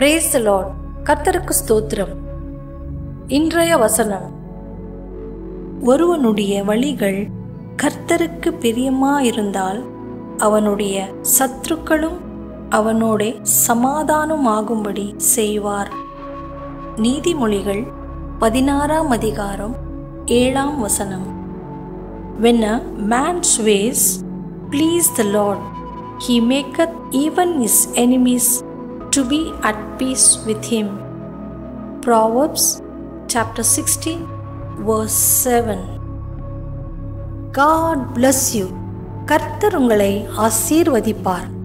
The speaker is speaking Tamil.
பிரேஸ் த லார்ட் கர்த்தருக்கு ஸ்தோத்திரம் இன்றைய வசனம் ஒருவனுடைய வழிகள் கர்த்தருக்கு பிரியமாயிருந்தால் அவனுடைய சத்துருக்களும் அவனோட சமாதானமாகும்படி செய்வார் நீதிமொழிகள் பதினாறாம் அதிகாரம் ஏழாம் வசனம் When a man's ways please the Lord, he maketh even his enemies to be at peace with him. Proverbs chapter 16, verse 7. God bless you. கர்த்தர் உங்களை ஆசீர்வதிப்பார்